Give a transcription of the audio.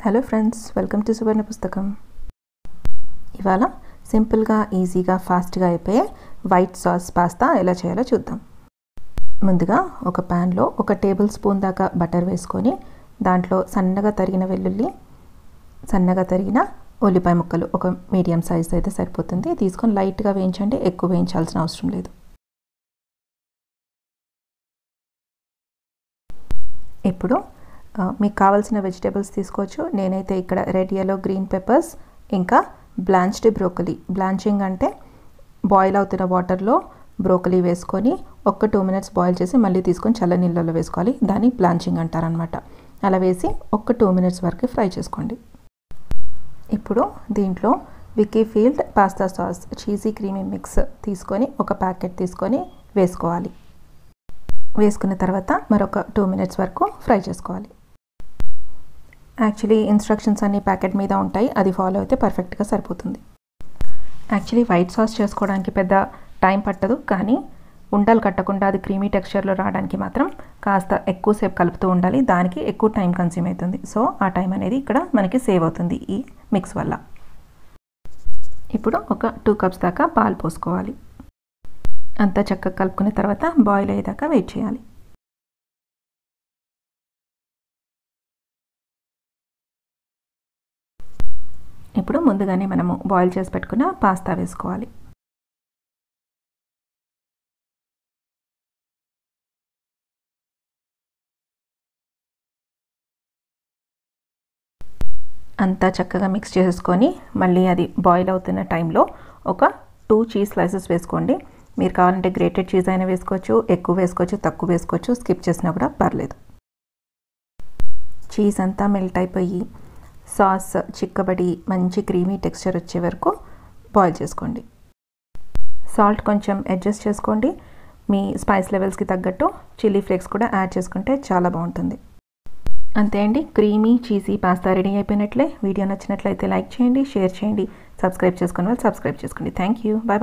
hello friends welcome to Suvarna Pustakam ఇవాళ సింపుల్గా ఈజీగా ఫాస్ట్గా అయిపోయే వైట్ సాస్ పాస్తా ఎలా చేయాలో చూద్దాం ముందుగా ఒక ప్యాన్లో ఒక టేబుల్ స్పూన్ దాకా బటర్ వేసుకొని దాంట్లో సన్నగా తరిగిన వెల్లుల్లి సన్నగా తరిగిన ఉల్లిపాయ ముక్కలు ఒక మీడియం సైజ్ అయితే సరిపోతుంది తీసుకొని లైట్గా వేయించండి ఎక్కువ వేయించాల్సిన అవసరం లేదు ఇప్పుడు మీకు కావాల్సిన వెజిటేబుల్స్ తీసుకోవచ్చు నేనైతే ఇక్కడ రెడ్ ఎల్లో గ్రీన్ పెప్పర్స్ ఇంకా బ్లాంచ్డ్ బ్రోకలీ బ్లాంచింగ్ అంటే బాయిల్ అవుతున్న వాటర్లో బ్రోకలీ వేసుకొని ఒక్క టూ మినిట్స్ బాయిల్ చేసి మళ్ళీ తీసుకొని చల్ల నీళ్ళలో వేసుకోవాలి దాన్ని బ్లాంచింగ్ అంటారనమాట అలా వేసి ఒక్క టూ మినిట్స్ వరకు ఫ్రై చేసుకోండి ఇప్పుడు దీంట్లో Weikfield pasta sauce cheesy creamy mix తీసుకొని ఒక ప్యాకెట్ తీసుకొని వేసుకోవాలి వేసుకున్న తర్వాత మరొక టూ మినిట్స్ వరకు ఫ్రై చేసుకోవాలి యాక్చువల్లీ ఇన్స్ట్రక్షన్స్ అన్ని ప్యాకెట్ మీద ఉంటాయి అది ఫాలో అయితే పర్ఫెక్ట్గా సరిపోతుంది యాక్చువల్లీ వైట్ సాస్ చేసుకోవడానికి పెద్ద టైం పట్టదు కానీ ఉండలు కట్టకుండా అది క్రీమీ టెక్స్చర్లో రావడానికి మాత్రం కాస్త ఎక్కువసేపు కలుపుతూ ఉండాలి దానికి ఎక్కువ టైం కన్స్యూమ్ అవుతుంది సో ఆ టైం అనేది ఇక్కడ మనకి సేవ్ అవుతుంది ఈ మిక్స్ వల్ల ఇప్పుడు ఒక టూ కప్స్ దాకా పాలు పోసుకోవాలి అంతా చక్కగా కలుపుకున్న తర్వాత బాయిల్ అయ్యేదాకా వెయిట్ చేయాలి ఇప్పుడు ముందుగానే మనము బాయిల్ చేసి పెట్టుకున్న పాస్తా వేసుకోవాలి అంతా చక్కగా మిక్స్ చేసుకొని మళ్ళీ అది బాయిల్ అవుతున్న టైంలో ఒక టూ చీజ్ స్లైసెస్ వేసుకోండి మీరు కావాలంటే గ్రేటెడ్ చీజ్ అయినా వేసుకోవచ్చు ఎక్కువ వేసుకోవచ్చు తక్కువ వేసుకోవచ్చు స్కిప్ చేసినా కూడా పర్లేదు చీజ్ అంతా మెల్ట్ అయిపోయి సాస్ చిక్కబడి మంచి క్రీమీ టెక్స్చర్ వచ్చే వరకు బాయిల్ చేసుకోండి సాల్ట్ కొంచెం అడ్జస్ట్ చేసుకోండి మీ స్పైస్ లెవెల్స్కి తగ్గట్టు చిల్లీ ఫ్లేక్స్ కూడా యాడ్ చేసుకుంటే చాలా బాగుంటుంది అంతే అండి క్రీమీ చీజీ పాస్తా రెడీ అయిపోయినట్లే వీడియో నచ్చినట్లయితే లైక్ చేయండి షేర్ చేయండి సబ్స్క్రైబ్ చేసుకుని వాళ్ళు సబ్స్క్రైబ్ చేసుకోండి థ్యాంక్ యూ బాయ్